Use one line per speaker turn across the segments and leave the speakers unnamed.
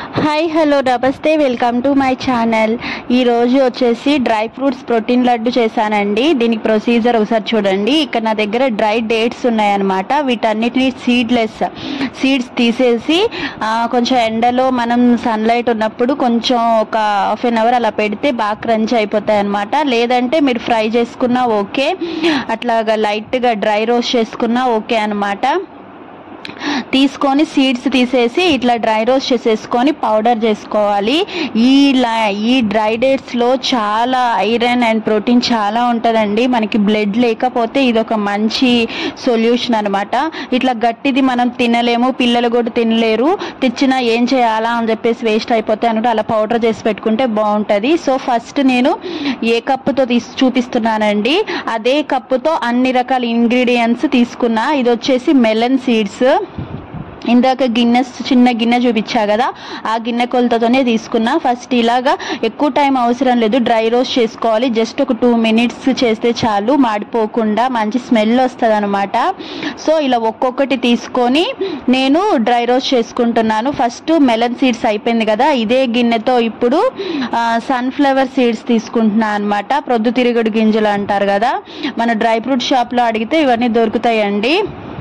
hi hello నమస్తే welcome to my channel ఈరోజు వచ్చేసి డ్రై ఫ్రూట్స్ ప్రోటీన్ లడ్డు చేశానండి దీనికి ప్రొసీజర్ ఒకసారి చూడండి ఇక్కడ నా దగ్గర డ్రై డేట్స్ ఉన్నాయన్నమాట వీటన్నిటిని సీడ్లెస్ సీడ్స్ తీసేసి ఆ, కొంచెం ఎండలో మనం సన్లైట్ ఉన్నప్పుడు కొంచెం ఒక హాఫ్ అన్ అవర్ అలా పెడితే బాగా క్రంచ్ అయిపోతాయి అనమాట లేదంటే మీరు ఫ్రై చేసుకున్నా ఓకే అట్లాగా లైట్గా డ్రై రోస్ట్ చేసుకున్నా ఓకే అనమాట తీసుకొని సీడ్స్ తీసేసి ఇట్లా డ్రై రోస్ట్ చేసేసుకొని పౌడర్ చేసుకోవాలి ఈ లా- ఈ డ్రై డేట్స్లో చాలా ఐరన్ అండ్ ప్రోటీన్ చాలా ఉంటుందండి మనకి బ్లడ్ లేకపోతే ఇది ఒక మంచి సొల్యూషన్ అనమాట ఇట్లా గట్టిది మనం తినలేము పిల్లలు కూడా తినలేరు తెచ్చినా ఏం చేయాలా అని చెప్పేసి వేస్ట్ అయిపోతాయి అనుకుంటే అలా పౌడర్ చేసి పెట్టుకుంటే బాగుంటుంది సో ఫస్ట్ నేను ఏ కప్పుతో తీసి చూపిస్తున్నానండి అదే కప్పుతో అన్ని రకాల ఇంగ్రీడియంట్స్ తీసుకున్నా ఇది వచ్చేసి మెలన్ సీడ్స్ ఇందాక గిన్నె చిన్న గిన్నె చూపించా కదా ఆ గిన్నె కొలతతోనే తీసుకున్నా ఫస్ట్ ఇలాగా ఎక్కువ టైం అవసరం లేదు డ్రై రోస్ట్ చేసుకోవాలి జస్ట్ ఒక టూ మినిట్స్ చేస్తే చాలు మాడిపోకుండా మంచి స్మెల్ వస్తుంది అనమాట సో ఇలా ఒక్కొక్కటి తీసుకొని నేను డ్రై రోస్ట్ చేసుకుంటున్నాను ఫస్ట్ మెలన్ సీడ్స్ అయిపోయింది కదా ఇదే గిన్నెతో ఇప్పుడు సన్ఫ్లవర్ సీడ్స్ తీసుకుంటున్నాను అనమాట ప్రొద్దుతిరుగుడు గింజలు అంటారు కదా మన డ్రై ఫ్రూట్ షాప్లో అడిగితే ఇవన్నీ దొరుకుతాయండి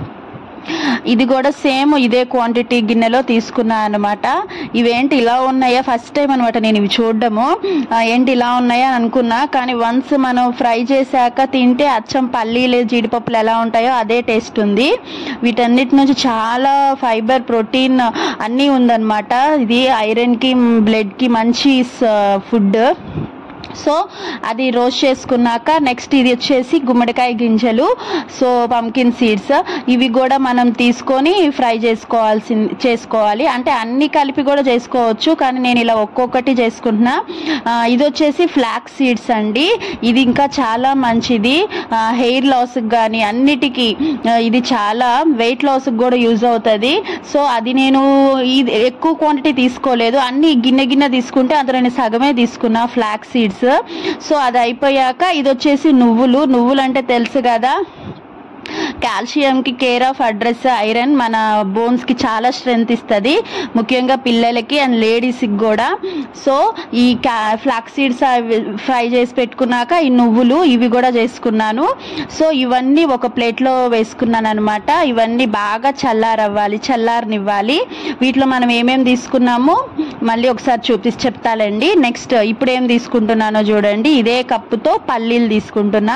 ఇది కూడా సేమ్ ఇదే క్వాంటిటీ గిన్నెలో తీసుకున్నా అనమాట ఇవేంటి ఇలా ఉన్నాయా ఫస్ట్ టైం అనమాట నేను ఇవి చూడడము ఆ, ఏంటి ఇలా ఉన్నాయా అని అనుకున్నా కానీ వన్స్ మనం ఫ్రై చేశాక తింటే అచ్చం పల్లీలు జీడిపప్పులు ఎలా ఉంటాయో అదే టేస్ట్ ఉంది వీటన్నిటి నుంచి చాలా ఫైబర్ ప్రోటీన్ అన్నీ ఉందన్నమాట ఇది ఐరన్కి బ్లడ్కి మంచి ఫుడ్ సో అది రోస్ట్ చేసుకున్నాక నెక్స్ట్ ఇది వచ్చేసి గుమ్మడికాయ గింజలు సో పంకిన్ సీడ్స్ ఇవి కూడా మనం తీసుకొని ఫ్రై చేసుకోవాల్సి చేసుకోవాలి అంటే అన్ని కలిపి కూడా చేసుకోవచ్చు కానీ నేను ఇలా ఒక్కొక్కటి చేసుకుంటున్నా ఆ, ఇది వచ్చేసి ఫ్లాక్ సీడ్స్ అండి ఇది ఇంకా చాలా మంచిది హెయిర్ లాస్కి కానీ అన్నిటికీ ఆ, ఇది చాలా వెయిట్ లాస్కి కూడా యూజ్ అవుతుంది సో అది నేను ఇది ఎక్కువ క్వాంటిటీ తీసుకోలేదు అన్ని గిన్నె గిన్నె తీసుకుంటే అందులో నేను సగమే తీసుకున్నా ఫ్లాక్ సీడ్స్ సో అది అయిపోయాక ఇది వచ్చేసి నువ్వులు నువ్వులు అంటే తెలుసు కదా కాల్షియంకి కేర్ ఆఫ్ అడ్రస్ ఐరన్ మన బోన్స్కి చాలా స్ట్రెంగ్త్ ఇస్తుంది ముఖ్యంగా పిల్లలకి అండ్ లేడీస్కి కూడా సో ఈ క్యా ఫ్లాక్ సీడ్స్ ఫ్రై చేసి పెట్టుకున్నాక ఈ నువ్వులు ఇవి కూడా చేసుకున్నాను సో ఇవన్నీ ఒక ప్లేట్లో వేసుకున్నాను అనమాట ఇవన్నీ బాగా చల్లారవ్వాలి చల్లారనివ్వాలి వీటిలో మనం ఏమేమి తీసుకున్నామో మళ్ళీ ఒకసారి చూపిసి చెప్తాలండి నెక్స్ట్ ఇప్పుడు ఏం తీసుకుంటున్నానో చూడండి ఇదే కప్పుతో పల్లీలు తీసుకుంటున్నా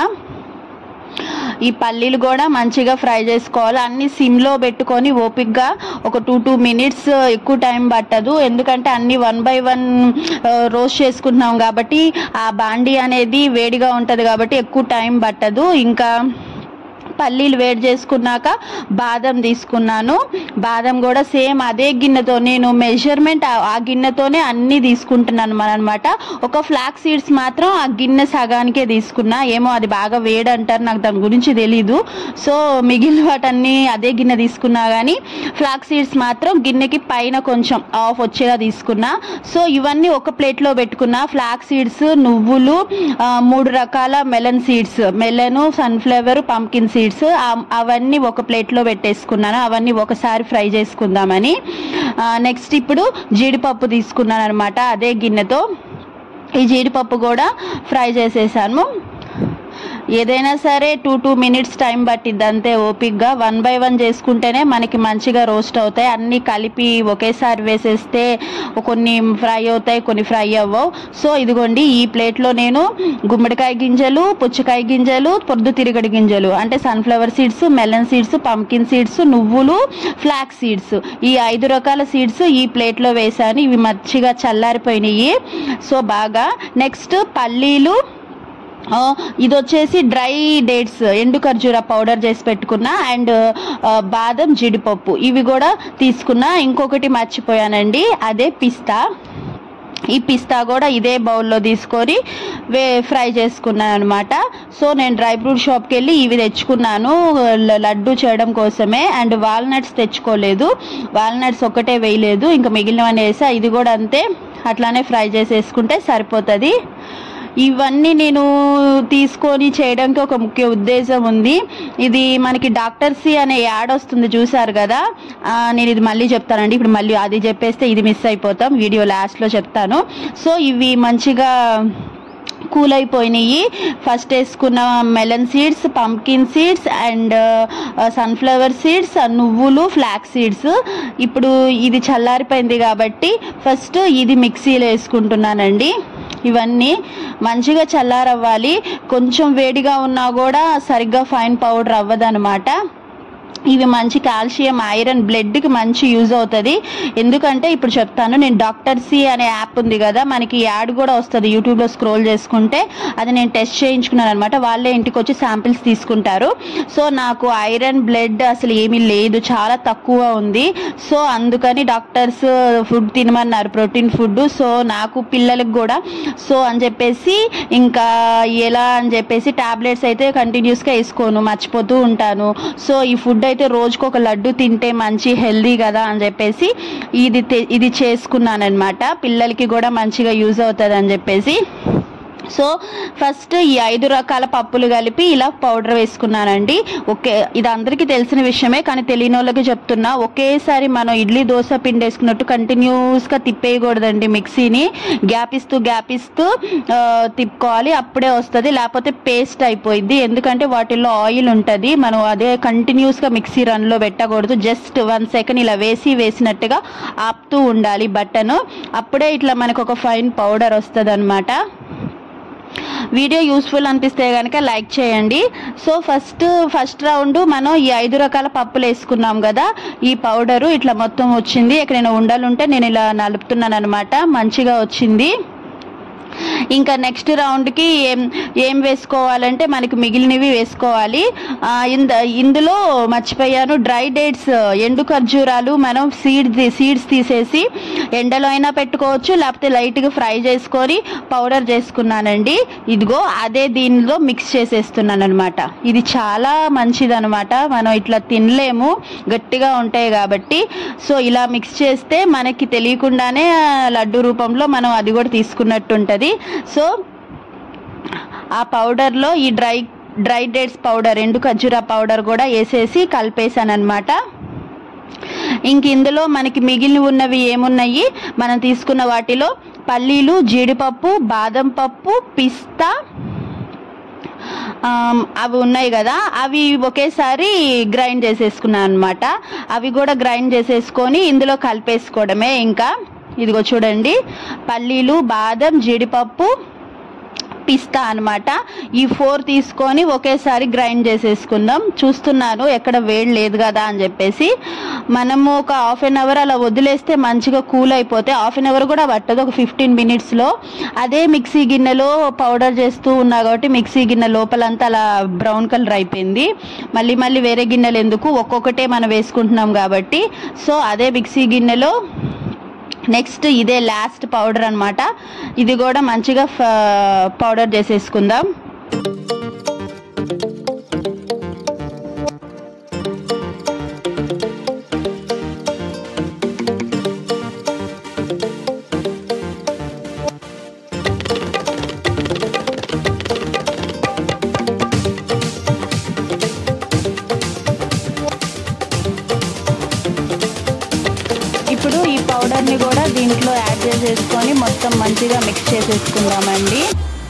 ఈ పల్లీలు కూడా మంచిగా ఫ్రై చేసుకోవాలి అన్ని సిమ్లో పెట్టుకొని ఓపిక్గా ఒక టూ టూ మినిట్స్ ఎక్కువ టైం పట్టదు ఎందుకంటే అన్ని వన్ బై వన్ రోస్ట్ చేసుకుంటున్నాం కాబట్టి ఆ బాండి అనేది వేడిగా ఉంటుంది కాబట్టి ఎక్కువ టైం పట్టదు ఇంకా పల్లీలు వేడి చేసుకున్నాక బాదం తీసుకున్నాను బాదం కూడా సేమ్ అదే గిన్నెతో నేను మెజర్మెంట్ ఆ గిన్నెతోనే అన్నీ తీసుకుంటున్నాను అనమాట ఒక ఫ్లాక్ సీడ్స్ మాత్రం ఆ గిన్నె సగానికే తీసుకున్నా ఏమో అది బాగా వేడి అంటారు నాకు దాని గురించి తెలీదు సో మిగిలిన వాటన్నీ అదే గిన్నె తీసుకున్నా కానీ ఫ్లాక్ సీడ్స్ మాత్రం గిన్నెకి పైన కొంచెం ఆఫ్ వచ్చేలా తీసుకున్నా సో ఇవన్నీ ఒక ప్లేట్లో పెట్టుకున్నా ఫ్లాక్ సీడ్స్ నువ్వులు ఆ, మూడు రకాల melon seeds melon sunflower pumpkin seeds అవన్నీ ఒక ప్లేట్లో పెట్టేసుకున్నాను అవన్నీ ఒకసారి ఫ్రై చేసుకుందామని నెక్స్ట్ ఇప్పుడు జీడిపప్పు తీసుకున్నాను అనమాట అదే గిన్నెతో ఈ జీడిపప్పు కూడా ఫ్రై చేసేసాను ఏదైనా సరే టూ టూ మినిట్స్ టైం పట్టిద్ది అంతే ఓపిక్గా వన్ బై వన్ చేసుకుంటేనే మనకి మంచిగా రోస్ట్ అవుతాయి అన్నీ కలిపి ఒకేసారి వేసేస్తే కొన్ని ఫ్రై అవుతాయి కొన్ని ఫ్రై అవ్వవు సో ఇదిగోండి ఈ ప్లేట్లో నేను గుమ్మడికాయ గింజలు పుచ్చకాయ గింజలు పొద్దు తిరగడి గింజలు అంటే sunflower seeds melon seeds pumpkin seeds నువ్వులు ఫ్లాక్ సీడ్స్ ఈ ఐదు రకాల సీడ్స్ ఈ ప్లేట్లో వేసాను ఇవి మంచిగా చల్లారిపోయినాయి సో బాగా నెక్స్ట్ పల్లీలు ఆ, ఇది వచ్చేసి డ్రై డేట్స్ ఎండు ఖర్జూర పౌడర్ చేసి పెట్టుకున్నా అండ్ ఆ, బాదం జీడిపప్పు ఇవి కూడా తీసుకున్నా ఇంకొకటి మర్చిపోయానండి అదే పిస్తా ఈ పిస్తా కూడా ఇదే బౌల్లో తీసుకొని వే ఫ్రై చేసుకున్నాను అనమాట సో నేను డ్రై ఫ్రూట్ షాప్కి వెళ్ళి ఇవి తెచ్చుకున్నాను ల- లడ్డు చేయడం కోసమే అండ్ వాల్నట్స్ తెచ్చుకోలేదు వాల్నట్స్ ఒకటే వేయలేదు ఇంకా మిగిలినవన్నీ వేసా ఇది కూడా అంతే అట్లానే ఫ్రై చేసేసుకుంటే సరిపోతుంది ఇవన్నీ నేను తీసుకొని చేయడానికి ఒక ముఖ్య ఉద్దేశం ఉంది ఇది మనకి డాక్టర్ సి అనే యాడ్ వస్తుంది చూసారు కదా ఆ, నేను ఇది మళ్ళీ చెప్తానండి ఇప్పుడు మళ్ళీ అది చెప్పేస్తే ఇది మిస్ అయిపోతాం వీడియో లాస్ట్లో చెప్తాను సో ఇవి మంచిగా కూల్ అయిపోయినాయి ఫస్ట్ వేసుకున్న melon seeds pumpkin seeds and sunflower seeds నువ్వులు ఫ్లాక్ సీడ్స్ ఇప్పుడు ఇది చల్లారిపోయింది కాబట్టి ఫస్ట్ ఇది మిక్సీలో వేసుకుంటున్నానండి ఇవన్నీ మంచిగా చల్లారవ్వాలి కొంచెం వేడిగా ఉన్నా కూడా సరిగ్గా ఫైన్ పౌడర్ అవ్వదనమాట ఇవి మంచి కాల్షియం ఐరన్ బ్లడ్కి మంచి యూజ్ అవుతుంది ఎందుకంటే ఇప్పుడు చెప్తాను నేను డాక్టర్ సి అనే యాప్ ఉంది కదా మనకి యాడ్ కూడా వస్తుంది యూట్యూబ్లో స్క్రోల్ చేసుకుంటే అది నేను టెస్ట్ చేయించుకున్నాను అనమాట వాళ్ళే ఇంటికి వచ్చి శాంపిల్స్ తీసుకుంటారు సో నాకు ఐరన్ బ్లడ్ అసలు ఏమీ లేదు చాలా తక్కువ ఉంది సో అందుకని డాక్టర్స్ ఫుడ్ తినమన్నారు ప్రోటీన్ ఫుడ్ సో నాకు పిల్లలకు కూడా సో అని చెప్పేసి ఇంకా ఎలా అని చెప్పేసి టాబ్లెట్స్ అయితే కంటిన్యూస్గా వేసుకోను మర్చిపోతూ ఉంటాను సో ఈ ఫుడ్ అయితే రోజుకు ఒక లడ్డు తింటే మంచి హెల్దీ కదా అని చెప్పేసి ఇది తె- ఇది చేసుకున్నాను అనమాట పిల్లలకి కూడా మంచిగా యూజ్ అవుతుంది అని చెప్పేసి సో ఫస్ట్ ఈ ఐదు రకాల పప్పులు కలిపి ఇలా పౌడర్ వేసుకున్నానండి ఓకే ఇది అందరికీ తెలిసిన విషయమే కానీ తెలియని వాళ్ళకి చెప్తున్నా ఒకేసారి మనం ఇడ్లీ దోశ పిండి వేసుకున్నట్టు కంటిన్యూస్గా తిప్పేయకూడదండి మిక్సీని గ్యాప్ ఇస్తూ గ్యాప్ ఇస్తూ ఆ, తిప్పుకోవాలి అప్పుడే వస్తుంది లేకపోతే పేస్ట్ అయిపోయింది ఎందుకంటే వాటిల్లో ఆయిల్ ఉంటుంది మనం అదే కంటిన్యూస్గా మిక్సీ రన్లో పెట్టకూడదు జస్ట్ వన్ సెకండ్ ఇలా వేసి వేసినట్టుగా ఆపుతూ ఉండాలి బట్టను అప్పుడే ఇట్లా మనకు ఒక ఫైన్ పౌడర్ వస్తుంది వీడియో యూస్ఫుల్ అనిపిస్తే కనుక లైక్ చేయండి సో ఫస్ట్ ఫస్ట్ రౌండ్ మనం ఈ ఐదు రకాల పప్పులు వేసుకున్నాం కదా ఈ పౌడరు ఇట్లా మొత్తం వచ్చింది ఎక్కడైనా ఉండాలంటే నేను ఇలా నలుపుతున్నాను అనమాట మంచిగా వచ్చింది ఇంకా నెక్స్ట్ రౌండ్కి ఏం ఏం వేసుకోవాలంటే మనకి మిగిలినవి వేసుకోవాలి ఆ, ఇంద ఇందులో మర్చిపోయాను డ్రై డేట్స్ ఎండు ఖర్జూరాలు మనం సీడ్స్ సీడ్స్ తీసేసి ఎండలో అయినా పెట్టుకోవచ్చు లేకపోతే లైట్గా ఫ్రై చేసుకొని పౌడర్ చేసుకున్నానండి ఇదిగో అదే దీనిలో మిక్స్ చేసేస్తున్నాను అనమాట ఇది చాలా మంచిదనమాట మనం ఇట్లా తినలేము గట్టిగా ఉంటాయి కాబట్టి సో ఇలా మిక్స్ చేస్తే మనకి తెలియకుండానే ఆ, లడ్డు రూపంలో మనం అది కూడా తీసుకున్నట్టు ఉంటుంది సో ఆ పౌడర్లో ఈ డ్రై డ్రై డేట్స్ పౌడర్ ఎండు ఖర్జూరా పౌడర్ కూడా వేసేసి కలిపేసాను అనమాట ఇంక ఇందులో మనకి మిగిలి ఉన్నవి ఏమున్నాయి మనం తీసుకున్న వాటిలో పల్లీలు జీడిపప్పు బాదం పప్పు పిస్తా ఆమ్, అవి ఉన్నాయి కదా అవి ఒకేసారి గ్రైండ్ చేసేసుకున్నాను అనమాట అవి కూడా గ్రైండ్ చేసేసుకొని ఇందులో కలిపేసుకోవడమే ఇంకా ఇదిగో చూడండి పల్లీలు బాదం జీడిపప్పు పిస్తా అన్నమాట ఈ ఫోర్ తీసుకొని ఒకేసారి గ్రైండ్ చేసేసుకుందాం చూస్తున్నాను ఎక్కడ వేడి లేదు కదా అని చెప్పేసి మనము ఒక హాఫ్ అన్ అవర్ అలా వదిలేస్తే మంచిగా కూల్ అయిపోతే హాఫ్ అన్ అవర్ కూడా పట్టదు ఒక ఫిఫ్టీన్ మినిట్స్లో అదే మిక్సీ గిన్నెలో పౌడర్ చేస్తూ ఉన్నా కాబట్టి మిక్సీ గిన్నె లోపలంతా అలా బ్రౌన్ కలర్ అయిపోయింది మళ్ళీ మళ్ళీ వేరే గిన్నెలు ఎందుకు ఒక్కొక్కటే మనం వేసుకుంటున్నాం కాబట్టి సో అదే మిక్సీ గిన్నెలో నెక్స్ట్ ఇదే లాస్ట్ పౌడర్ అన్నమాట ఇది కూడా మంచిగా ఫ- పౌడర్ చేసేసుకుందాం ఇప్పుడు ఈ పౌడర్ని కూడా దీంట్లో యాడ్ చేసేసుకొని మొత్తం మంచిగా మిక్స్ చేసేసుకుందామండి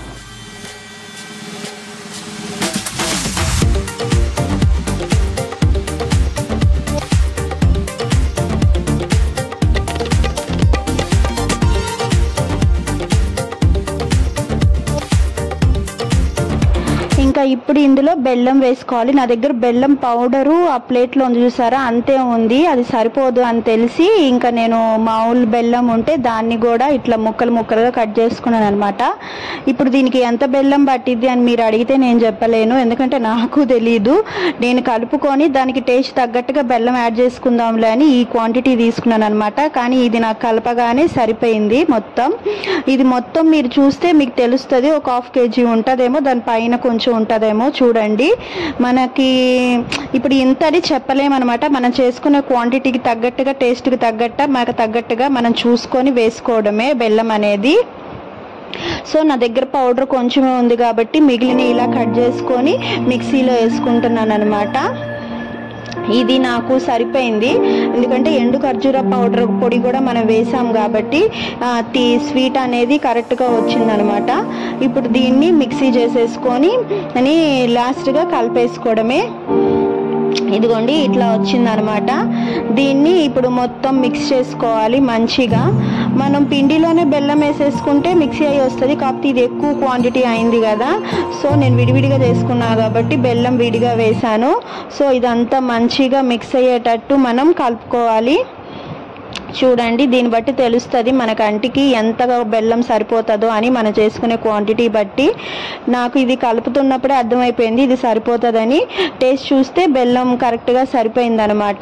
ఇంకా ఇప్పుడు ఇందులో బెల్లం వేసుకోవాలి నా దగ్గర బెల్లం పౌడరు ఆ ప్లేట్లో ఉంది చూసారా అంతే ఉంది అది సరిపోదు అని తెలిసి ఇంకా నేను మామూలు బెల్లం ఉంటే దాన్ని కూడా ఇట్లా ముక్కలు ముక్కలుగా కట్ చేసుకున్నాను అనమాట ఇప్పుడు దీనికి ఎంత బెల్లం పట్టిద్ది అని మీరు అడిగితే నేను చెప్పలేను ఎందుకంటే నాకు తెలియదు నేను కలుపుకొని దానికి టేస్ట్ తగ్గట్టుగా బెల్లం యాడ్ చేసుకుందాంలే అని ఈ క్వాంటిటీ తీసుకున్నాను అనమాట కానీ ఇది నాకు కలపగానే సరిపోయింది మొత్తం ఇది మొత్తం మీరు చూస్తే మీకు తెలుస్తుంది ఒక హాఫ్ కేజీ ఉంటుందేమో దాని పైన కొంచెం ఉంటుందేమో చూడండి మనకి ఇప్పుడు ఇంతని చెప్పలేమన్నమాట మనం చేసుకునే క్వాంటిటీకి తగ్గట్టుగా టేస్ట్కి తగ్గట్ట మనకు తగ్గట్టుగా మనం చూసుకొని వేసుకోవడమే బెల్లం అనేది సో నా దగ్గర పౌడర్ కొంచెమే ఉంది కాబట్టి మిగిలిన ఇలా కట్ చేసుకొని మిక్సీలో వేసుకుంటున్నాను అనమాట ఇది నాకు సరిపోయింది ఎందుకంటే ఎండు ఖర్జూర పౌడర్ పొడి కూడా మనం వేసాం కాబట్టి ఆ, తి స్వీట్ అనేది కరెక్ట్గా వచ్చిందనమాట ఇప్పుడు దీన్ని మిక్సీ చేసేసుకొని అని లాస్ట్గా కలిపేసుకోవడమే ఇదిగోండి ఇట్లా వచ్చిందనమాట దీన్ని ఇప్పుడు మొత్తం మిక్స్ చేసుకోవాలి మంచిగా మనం పిండిలోనే బెల్లం వేసేసుకుంటే మిక్సీ అయ్యి వస్తుంది కాకపోతే ఇది ఎక్కువ క్వాంటిటీ అయింది కదా సో నేను విడివిడిగా చేసుకున్నా కాబట్టి బెల్లం విడిగా వేసాను సో ఇదంతా మంచిగా మిక్స్ అయ్యేటట్టు మనం కలుపుకోవాలి చూడండి దీన్ని బట్టి తెలుస్తుంది మన కంటికి ఎంతగా బెల్లం సరిపోతుందో అని మనం చేసుకునే క్వాంటిటీ బట్టి నాకు ఇది కలుపుతున్నప్పుడే అర్థమైపోయింది ఇది సరిపోతుందని టేస్ట్ చూస్తే బెల్లం కరెక్ట్గా సరిపోయిందనమాట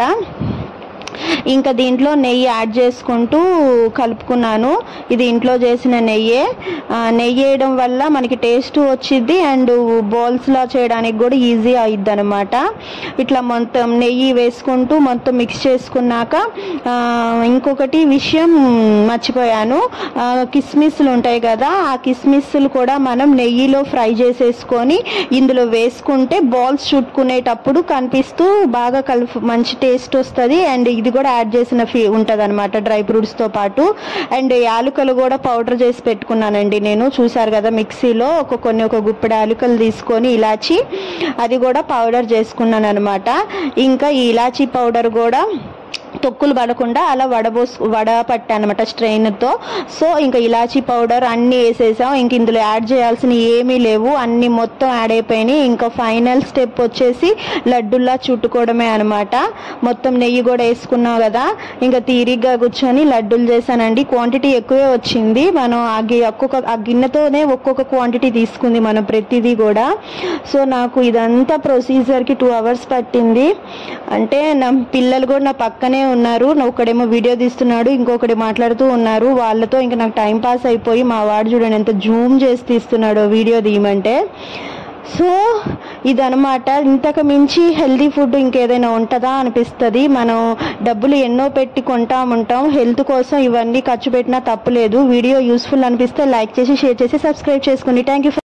ఇంకా దీంట్లో నెయ్యి యాడ్ చేసుకుంటూ కలుపుకున్నాను ఇది ఇంట్లో చేసిన నెయ్యే ఆ, నెయ్యి వేయడం వల్ల మనకి టేస్ట్ వచ్చింది అండ్ బౌల్స్లా చేయడానికి కూడా ఈజీ అయిద్ది అనమాట ఇట్లా మొత్తం నెయ్యి వేసుకుంటూ మొత్తం మిక్స్ చేసుకున్నాక ఆ, ఇంకొకటి విషయం మర్చిపోయాను ఆ, కిస్మిస్లు ఉంటాయి కదా ఆ కిస్మిస్లు కూడా మనం నెయ్యిలో ఫ్రై చేసేసుకొని ఇందులో వేసుకుంటే బాల్స్ చుట్టుకునేటప్పుడు కనిపిస్తూ బాగా కలుపు మంచి టేస్ట్ వస్తుంది అండ్ ఇది కూడా యాడ్ చేసిన ఫీ ఉంటుంది అనమాట డ్రై ఫ్రూట్స్తో పాటు అండ్ యాలుకలు కూడా పౌడర్ చేసి పెట్టుకున్నానండి నేను చూసారు కదా మిక్సీలో ఒక కొన్ని ఒక గుప్పెడు యాలుకలు తీసుకొని ఇలాచి అది కూడా పౌడర్ చేసుకున్నాను అనమాట ఇంకా ఈ ఇలాచీ పౌడర్ కూడా తొక్కులు పడకుండా అలా వడబోసు వడ పట్టానమాట స్ట్రెయిన్తో సో ఇంకా ఇలాచీ పౌడర్ అన్నీ వేసేసాం ఇంక ఇందులో యాడ్ చేయాల్సిన ఏమీ లేవు అన్నీ మొత్తం యాడ్ అయిపోయినాయి ఇంకా ఫైనల్ స్టెప్ వచ్చేసి లడ్డుల్లా చుట్టుకోవడమే అనమాట మొత్తం నెయ్యి కూడా వేసుకున్నాం కదా ఇంకా తీరిగ్గా కూర్చొని లడ్డూలు చేశానండి క్వాంటిటీ ఎక్కువే వచ్చింది మనం ఆ గి ఒక్కొక్క ఆ గిన్నెతోనే ఒక్కొక్క క్వాంటిటీ తీసుకుంది మనం ప్రతిదీ కూడా సో నాకు ఇదంతా ప్రొసీజర్కి టూ అవర్స్ పట్టింది అంటే నా పిల్లలు కూడా నా పక్కనే ఉన్నారు నా ఒకడేమో వీడియో తీస్తున్నాడు ఇంకొకటి మాట్లాడుతూ ఉన్నారు వాళ్ళతో ఇంకా నాకు టైం పాస్ అయిపోయి మా వాడు చూడండి ఎంత జూమ్ చేసి తీస్తున్నాడు వీడియో తీయమంటే సో ఇదనమాట ఇంతకు మించి హెల్తీ ఫుడ్ ఇంకేదైనా ఉంటుందా అనిపిస్తుంది మనం డబ్బులు ఎన్నో పెట్టి కొంటా ఉంటాం హెల్త్ కోసం ఇవన్నీ ఖర్చు పెట్టినా తప్పులేదు వీడియో యూస్ఫుల్ అనిపిస్తే లైక్ చేసి షేర్ చేసి సబ్స్క్రైబ్ చేసుకోండి థ్యాంక్ యూ